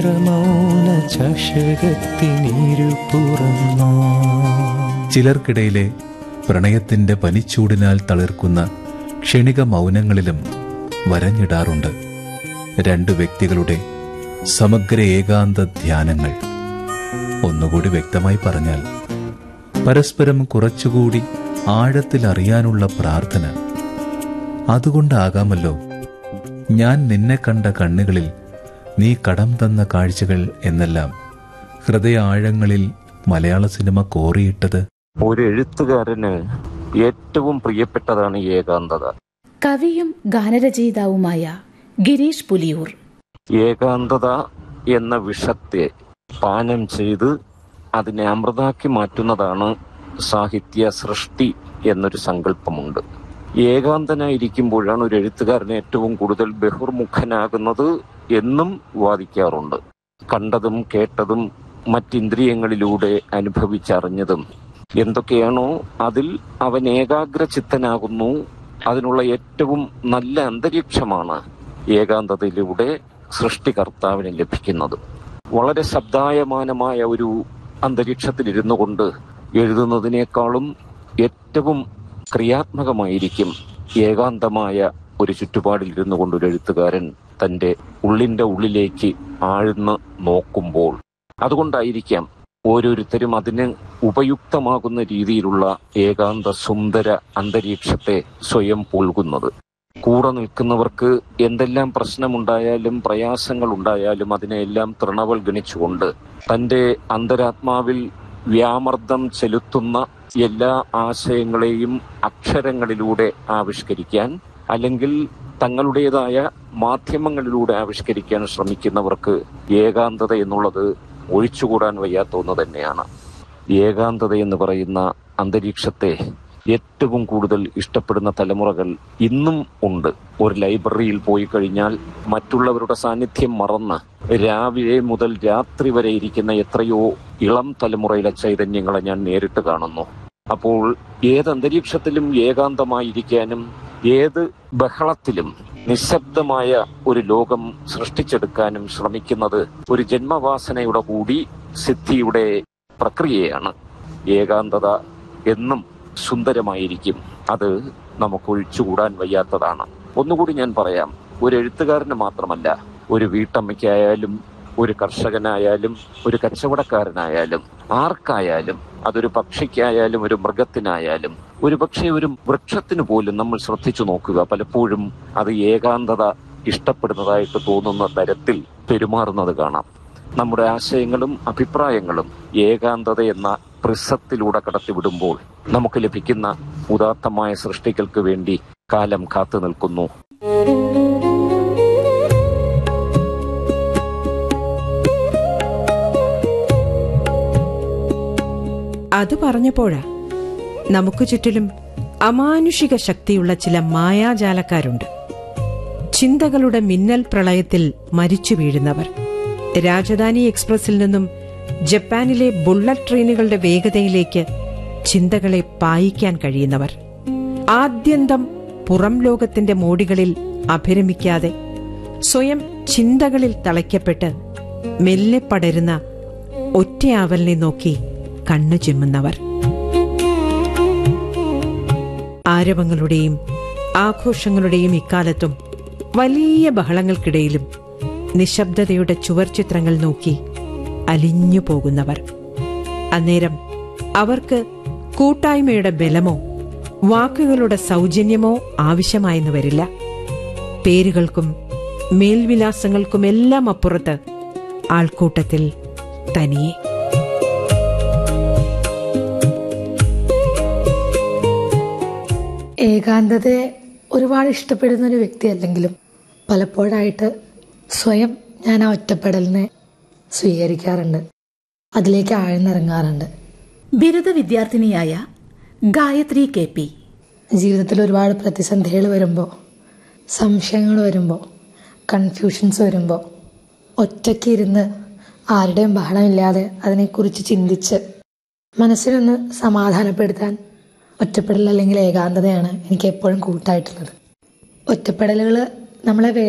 മൗന ചഷകത്തിനീരു തുറന്നോ ചിലർക്കിടയിലെ പ്രണയത്തിന്റെ പനിച്ചൂടിനാൽ തളിർക്കുന്ന ക്ഷണിക മൗനങ്ങളിലും വരഞ്ഞിടാറുണ്ട് രണ്ട് വ്യക്തികളുടെ സമഗ്ര ഏകാന്ത ധ്യാനങ്ങൾ ഒന്നുകൂടി വ്യക്തമായി പറഞ്ഞാൽ പരസ്പരം കുറച്ചുകൂടി ആഴത്തിൽ അറിയാനുള്ള പ്രാർത്ഥന അതുകൊണ്ടാകാമല്ലോ ഞാൻ നിന്നെ കണ്ട കണ്ണുകളിൽ നീ കടം തന്ന കാഴ്ചകൾ എന്നെല്ലാം ഹൃദയ ആഴങ്ങളിൽ മലയാള സിനിമ കോറിയിട്ടത് ഒരു എഴുത്തുകാരന് ഏറ്റവും പ്രിയപ്പെട്ടതാണ് ഏകാന്തത കവിയും ഗാനരചയിതാവുമായ ഗിരീഷ് പുലിയൂർ ഏകാന്തത എന്ന വിഷത്തെ പാനം ചെയ്ത് അതിനെ അമൃതാക്കി മാറ്റുന്നതാണ് സാഹിത്യ സൃഷ്ടി എന്നൊരു സങ്കല്പമുണ്ട് ഏകാന്തനായിരിക്കുമ്പോഴാണ് ഒരു എഴുത്തുകാരൻ ഏറ്റവും കൂടുതൽ ബഹുർമുഖനാകുന്നത് എന്നും വാദിക്കാറുണ്ട് കണ്ടതും കേട്ടതും മറ്റിന്ദ്രിയങ്ങളിലൂടെ അനുഭവിച്ചറിഞ്ഞതും എന്തൊക്കെയാണോ അതിൽ അവൻ ഏകാഗ്രചിത്തനാകുന്നു അതിനുള്ള ഏറ്റവും നല്ല അന്തരീക്ഷമാണ് ഏകാന്തതയിലൂടെ സൃഷ്ടികർത്താവിന് ലഭിക്കുന്നത് വളരെ ശബ്ദായമാനമായ ഒരു അന്തരീക്ഷത്തിൽ ഇരുന്നു കൊണ്ട് എഴുതുന്നതിനേക്കാളും ഏറ്റവും ക്രിയാത്മകമായിരിക്കും ഏകാന്തമായ ഒരു ചുറ്റുപാടിൽ ഇരുന്നു കൊണ്ട് ഒരു എഴുത്തുകാരൻ തന്റെ ഉള്ളിന്റെ ഉള്ളിലേക്ക് ആഴ്ന്ന് നോക്കുമ്പോൾ അതുകൊണ്ടായിരിക്കാം ഓരോരുത്തരും അതിന് ഉപയുക്തമാകുന്ന രീതിയിലുള്ള ഏകാന്ത സുന്ദര അന്തരീക്ഷത്തെ സ്വയം പുൽകുന്നത് കൂടെ നിൽക്കുന്നവർക്ക് എന്തെല്ലാം പ്രശ്നമുണ്ടായാലും പ്രയാസങ്ങൾ ഉണ്ടായാലും അതിനെല്ലാം തൃണവൽഗണിച്ചുകൊണ്ട് തന്റെ അന്തരാത്മാവിൽ വ്യാമർദ്ദം ചെലുത്തുന്ന എല്ലാ ആശയങ്ങളെയും അക്ഷരങ്ങളിലൂടെ ആവിഷ്കരിക്കാൻ അല്ലെങ്കിൽ തങ്ങളുടേതായ മാധ്യമങ്ങളിലൂടെ ആവിഷ്കരിക്കാൻ ശ്രമിക്കുന്നവർക്ക് ഏകാന്തത എന്നുള്ളത് ഒഴിച്ചുകൂടാൻ വയ്യാത്ത ഒന്ന് തന്നെയാണ് ഏകാന്തത എന്ന് പറയുന്ന അന്തരീക്ഷത്തെ ഏറ്റവും കൂടുതൽ ഇഷ്ടപ്പെടുന്ന തലമുറകൾ ഇന്നും ഉണ്ട് ഒരു ലൈബ്രറിയിൽ പോയി കഴിഞ്ഞാൽ മറ്റുള്ളവരുടെ സാന്നിധ്യം മറന്ന് രാവിലെ മുതൽ രാത്രി വരെ ഇരിക്കുന്ന എത്രയോ ഇളം തലമുറയിലെ ചൈതന്യങ്ങളെ ഞാൻ നേരിട്ട് കാണുന്നു അപ്പോൾ ഏത് അന്തരീക്ഷത്തിലും ഏകാന്തമായിരിക്കാനും ഏത് ബഹളത്തിലും നിശബ്ദമായ ഒരു ലോകം സൃഷ്ടിച്ചെടുക്കാനും ശ്രമിക്കുന്നത് ഒരു ജന്മവാസനയുടെ കൂടി സിദ്ധിയുടെ പ്രക്രിയയാണ് ഏകാന്തത എന്നും സുന്ദരമായിരിക്കും അത് നമുക്ക് ഒഴിച്ചുകൂടാൻ വയ്യാത്തതാണ് ഒന്നുകൂടി ഞാൻ പറയാം ഒരു എഴുത്തുകാരന് മാത്രമല്ല ഒരു വീട്ടമ്മയ്ക്കായാലും ഒരു കർഷകനായാലും ഒരു കച്ചവടക്കാരനായാലും ആർക്കായാലും അതൊരു പക്ഷിക്കായാലും ഒരു മൃഗത്തിനായാലും ഒരു പക്ഷേ ഒരു വൃക്ഷത്തിന് പോലും നമ്മൾ ശ്രദ്ധിച്ചു നോക്കുക പലപ്പോഴും അത് ഏകാന്തത ഇഷ്ടപ്പെടുന്നതായിട്ട് തോന്നുന്ന തരത്തിൽ പെരുമാറുന്നത് കാണാം നമ്മുടെ ആശയങ്ങളും അഭിപ്രായങ്ങളും ഏകാന്തത എന്ന പ്രിസത്തിലൂടെ കടത്തിവിടുമ്പോൾ നമുക്ക് ലഭിക്കുന്ന ഉദാത്തമായ സൃഷ്ടികൾക്ക് വേണ്ടി കാലം കാത്തു നിൽക്കുന്നു അത് പറഞ്ഞപ്പോഴാ നമുക്ക് ചുറ്റിലും അമാനുഷിക ശക്തിയുള്ള ചില മായാജാലക്കാരുണ്ട് ചിന്തകളുടെ മിന്നൽ പ്രളയത്തിൽ മരിച്ചു വീഴുന്നവർ രാജധാനി എക്സ്പ്രസിൽ നിന്നും ജപ്പാനിലെ ബുള്ളറ്റ് ട്രെയിനുകളുടെ വേഗതയിലേക്ക് ചിന്തകളെ പായിക്കാൻ കഴിയുന്നവർ ആദ്യന്തം പുറം ലോകത്തിന്റെ മോടികളിൽ അഭിരമിക്കാതെ സ്വയം ചിന്തകളിൽ തളയ്ക്കപ്പെട്ട് മെല്ലെ പടരുന്ന ഒറ്റയാവലിനെ നോക്കി കണ്ണു ചിമ്മുന്നവർ ആരവങ്ങളുടെയും ആഘോഷങ്ങളുടെയും ഇക്കാലത്തും വലിയ ബഹളങ്ങൾക്കിടയിലും നിശബ്ദതയുടെ ചുവർചിത്രങ്ങൾ നോക്കി അലിഞ്ഞു പോകുന്നവർ അന്നേരം അവർക്ക് കൂട്ടായ്മയുടെ ബലമോ വാക്കുകളുടെ സൗജന്യമോ ആവശ്യമായെന്ന് വരില്ല പേരുകൾക്കും മേൽവിലാസങ്ങൾക്കുമെല്ലാം അപ്പുറത്ത് ആൾക്കൂട്ടത്തിൽ തനിയെ ഏകാന്തതയെ ഒരുപാട് ഇഷ്ടപ്പെടുന്ന ഒരു വ്യക്തി അല്ലെങ്കിലും പലപ്പോഴായിട്ട് സ്വയം ഞാൻ ആ ഒറ്റപ്പെടലിനെ സ്വീകരിക്കാറുണ്ട് അതിലേക്ക് ആഴ്ന്നിറങ്ങാറുണ്ട് ബിരുദ വിദ്യാർത്ഥിനിയായ ഗായത്രി കെ പി ജീവിതത്തിൽ ഒരുപാട് പ്രതിസന്ധികൾ വരുമ്പോൾ സംശയങ്ങൾ വരുമ്പോൾ കൺഫ്യൂഷൻസ് വരുമ്പോൾ ഒറ്റയ്ക്ക് ഇരുന്ന് ആരുടെയും ബഹളമില്ലാതെ അതിനെക്കുറിച്ച് ചിന്തിച്ച് മനസ്സിനൊന്ന് സമാധാനപ്പെടുത്താൻ ഒറ്റപ്പെടൽ അല്ലെങ്കിൽ ഏകാന്തതയാണ് എനിക്ക് എപ്പോഴും കൂട്ടായിട്ടുള്ളത് ഒറ്റപ്പെടലുകൾ നമ്മളെ